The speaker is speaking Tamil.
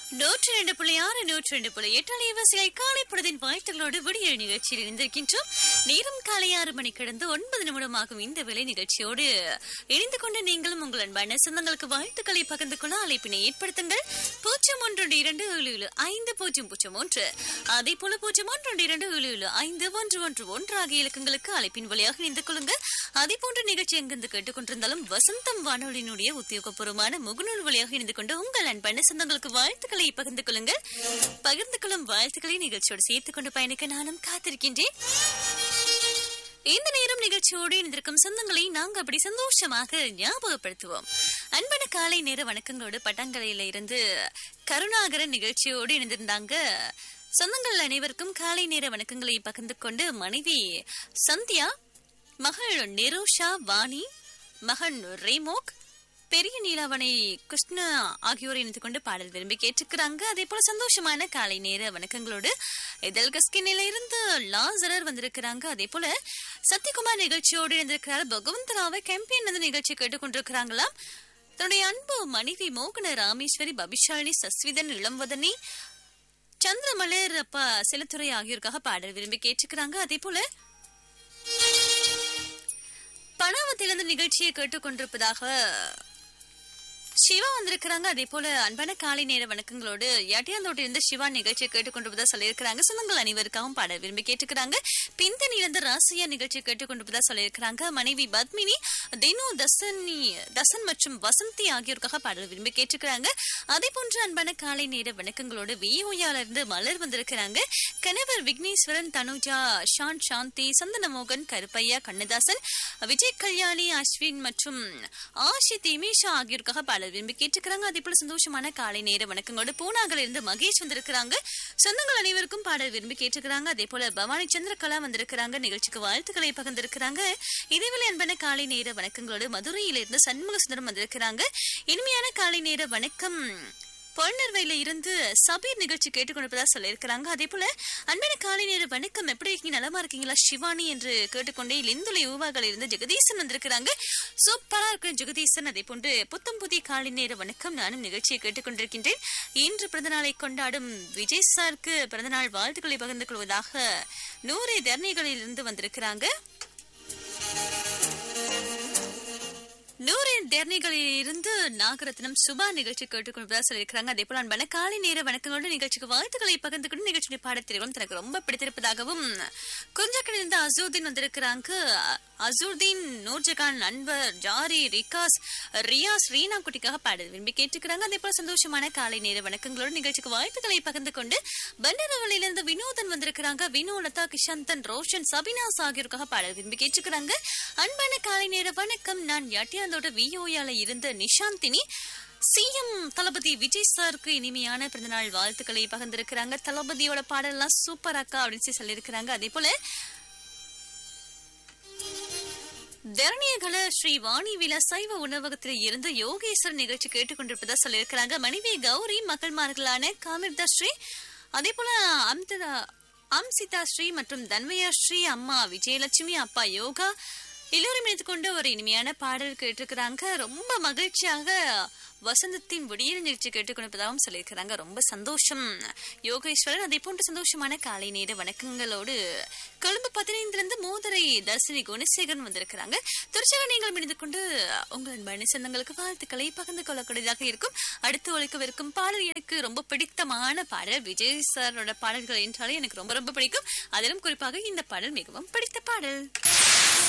நூற்றி ரெண்டு புள்ளி ஆறு நூற்றி ரெண்டு புள்ளி எட்டு அலைவரிசையை காலை பொழுதின் வாழ்த்துகளோடு விடிய நிகழ்ச்சியில் இணைந்திருக்கின்றோம் நேரம் காலை ஆறு மணி கடந்து ஒன்பது நிமிடமாகும் இந்த வேலை நிகழ்ச்சியோடு இணைந்து கொண்ட நீங்களும் உங்கள் அன்பான சொந்தங்களுக்கு வாழ்த்துக்களை பகிர்ந்து கொள்ள அழைப்பினை ஏற்படுத்துங்கள் பூஜ்ஜியம் ஒன்று இரண்டு ஏழு ஏழு ஐந்து பூஜ்ஜியம் பூஜ்ஜியம் ஒன்று அதே போல பூஜ்ஜியம் ஒன்று இரண்டு ஏழு ஏழு ஐந்து ஒன்று ஒன்று ஒன்று ஆகிய இலக்கங்களுக்கு அழைப்பின் வழியாக இணைந்து கொள்ளுங்கள் அதே போன்ற நிகழ்ச்சி எங்கிருந்து கேட்டுக்கொண்டிருந்தாலும் வசந்தம் வானொலியினுடைய உத்தியோகபூர்வமான முகநூல் வழியாக இணைந்து கொண்டு உங்கள் அன்பான சொந்தங்களுக்கு வாழ்த்துக்களை பகிர்ந்து கொள்ளுங்கள் பகிர்ந்து கொள்ளும் வாழ்த்துக்களை நிகழ்ச்சியோடு சேர்த்துக் கொண்டு பயணிக்க நானும் காத்திருக்கின்றேன் இந்த நேரம் நிகழ்ச்சியோடு இணைந்திருக்கும் சொந்தங்களை நாங்க அப்படி சந்தோஷமாக ஞாபகப்படுத்துவோம் அன்பான காலை நேர வணக்கங்களோடு பட்டங்கலையில இருந்து கருணாகரன் நிகழ்ச்சியோடு இணைந்திருந்தாங்க சொந்தங்கள் அனைவருக்கும் காலை நேர வணக்கங்களை பகிர்ந்து கொண்டு மனைவி சந்தியா மகள் நிரோஷா வாணி மகன் ரேமோக் பெரிய நீலாவணை கிருஷ்ணா ஆகியோர் இணைந்து கொண்டு பாடல் விரும்பி கேட்டுக்கிறாங்க அதே போல சந்தோஷமான காலை நேர வணக்கங்களோடு இதழ் கஸ்கினில இருந்து லாசரர் வந்திருக்கிறாங்க அதே போல சத்யகுமார் நிகழ்ச்சியோடு இணைந்திருக்கிறார் பகவந்தராவை கேம்பியன் வந்து நிகழ்ச்சி கேட்டுக்கொண்டிருக்கிறாங்களாம் தன்னுடைய அன்பு மனைவி மோகன ராமேஸ்வரி பபிஷாலினி சஸ்விதன் இளம்வதனி சந்திரமலர் அப்பா செலுத்துறை ஆகியோருக்காக பாடல் விரும்பி கேட்டுக்கிறாங்க அதே போல பணாவத்திலிருந்து நிகழ்ச்சியை கேட்டுக்கொண்டிருப்பதாக சிவா வந்திருக்கிறாங்க அதே போல அன்பான காலை நேர வணக்கங்களோடு யாட்டியாந்தோட்டில் இருந்து சிவா நிகழ்ச்சியை கேட்டுக்கொண்டிருப்பதா சொல்லியிருக்கிறாங்க சொந்தங்கள் அனைவருக்காகவும் பாட விரும்பி கேட்டுக்கிறாங்க பிந்தனிலிருந்து ராசியா நிகழ்ச்சியை கேட்டுக்கொண்டிருப்பதா சொல்லியிருக்கிறாங்க மனைவி பத்மினி தினு தசனி தசன் மற்றும் வசந்தி ஆகியோருக்காக பாடல் விரும்பி கேட்டுக்கிறாங்க அதே போன்று அன்பான காலை நேர வணக்கங்களோடு விஓயால இருந்து மலர் வந்திருக்கிறாங்க கணவர் விக்னேஸ்வரன் தனுஜா ஷான் சாந்தி சந்தனமோகன் கருப்பையா கண்ணதாசன் விஜய் கல்யாணி அஸ்வின் மற்றும் ஆஷி திமேஷா ஆகியோருக்காக பாடல் விரும்பி கேட்டுக்கிறாங்க அதே போல சந்தோஷமான காலை நேர வணக்கங்களோடு பூனாகல இருந்து மகேஷ் வந்திருக்கிறாங்க சொந்தங்கள் அனைவருக்கும் பாடல் விரும்பி கேட்டுக்கிறாங்க அதே போல பவானி சந்திரகலா வந்திருக்கிறாங்க நிகழ்ச்சிக்கு வாழ்த்துக்களை பகிர்ந்திருக்கிறாங்க இதேவேளை அன்பான காலை நேர வணக்கங்களோடு மதுரையிலிருந்து சண்முக சுந்தரம் வந்திருக்கிறாங்க இனிமையான காலை நேர வணக்கம் பொன்னர்வையில இருந்து சபீர் நிகழ்ச்சி கேட்டுக்கொண்டிருப்பதா சொல்லியிருக்கிறாங்க அதே போல அன்பான காலை நேர வணக்கம் எப்படி இருக்கீங்க நலமா இருக்கீங்களா சிவானி என்று கேட்டுக்கொண்டே லிந்துளை ஊவாகள் இருந்து ஜெகதீசன் வந்திருக்கிறாங்க சூப்பரா இருக்கிற ஜெகதீசன் அதே போன்று புத்தம் புதிய காலை நேர வணக்கம் நானும் நிகழ்ச்சியை கேட்டுக்கொண்டிருக்கின்றேன் இன்று பிறந்தநாளை கொண்டாடும் விஜய் சாருக்கு பிறந்தநாள் வாழ்த்துக்களை பகிர்ந்து கொள்வதாக நூறு தர்ணிகளில் இருந்து வந்திருக்கிறாங்க நூறு தேர்ணிகளில் இருந்து நாகரத்னம் சுபா நிகழ்ச்சி கேட்டுக்கொண்டு சொல்லியிருக்கிறாங்க அதே போல அன்பான காலை நேர வணக்கங்களோடு நிகழ்ச்சிக்கு வாழ்த்துக்களை பகிர்ந்து கொண்டு நிகழ்ச்சியுடைய பாடத்திரிகளும் தனக்கு ரொம்ப பிடித்திருப்பதாகவும் கொஞ்சக்கடில் இருந்து அசூர்தீன் வந்திருக்கிறாங்க அசூர்தீன் நூர்ஜகான் அன்வர் ஜாரி ரிகாஸ் ரியாஸ் ரீனா குட்டிக்காக பாடல் விரும்பி கேட்டுக்கிறாங்க அதே போல சந்தோஷமான காலை நேர வணக்கங்களோடு நிகழ்ச்சிக்கு வாழ்த்துக்களை பகிர்ந்து கொண்டு பண்டரவளியிலிருந்து வினோதன் வந்திருக்கிறாங்க வினோ லதா கிஷாந்தன் ரோஷன் சபினாஸ் ஆகியோருக்காக பாடல் விரும்பி கேட்டுக்கிறாங்க அன்பான காலை நேர வணக்கம் நான் யாட்டியாந்தோட விஓயால இருந்த நிஷாந்தினி சிஎம் தளபதி விஜய் சாருக்கு இனிமையான பிறந்தநாள் வாழ்த்துக்களை பகிர்ந்திருக்கிறாங்க தளபதியோட பாடல்லாம் சூப்பர் அக்கா அப்படின்னு சொல்லியிருக்கிறாங்க அதே போல தரணியகல ஸ்ரீ வாணி விழா சைவ உணவகத்தில் இருந்து யோகேஸ்வர் நிகழ்ச்சி கேட்டுக்கொண்டிருப்பதா சொல்லியிருக்கிறாங்க மனைவி கௌரி மகள்மார்களான காமிர்தா ஸ்ரீ அதே போல அம்தரா அம்சிதா ஸ்ரீ மற்றும் தன்வயா ஸ்ரீ அம்மா விஜயலட்சுமி அப்பா யோகா எல்லோரும் எடுத்துக்கொண்டு ஒரு இனிமையான பாடல் கேட்டிருக்கிறாங்க ரொம்ப மகிழ்ச்சியாக வசந்தத்தின் விடியல் நிகழ்ச்சி கேட்டுக்கொண்டிருப்பதாகவும் சொல்லியிருக்கிறாங்க ரொம்ப சந்தோஷம் யோகேஸ்வரன் அதே போன்ற சந்தோஷமான காலை நேர வணக்கங்களோடு கொழும்பு பதினைந்துல இருந்து மோதரை தர்சினி குணசேகரன் வந்திருக்கிறாங்க தொடர்ச்சியாக நீங்கள் இணைந்து கொண்டு உங்கள் மணி சொந்தங்களுக்கு வாழ்த்துக்களை பகிர்ந்து கொள்ளக்கூடியதாக இருக்கும் அடுத்து ஒழிக்கவிருக்கும் பாடல் எனக்கு ரொம்ப பிடித்தமான பாடல் விஜய் சாரோட பாடல்கள் என்றாலே எனக்கு ரொம்ப ரொம்ப பிடிக்கும் அதிலும் குறிப்பாக இந்த பாடல் மிகவும் பிடித்த பாடல்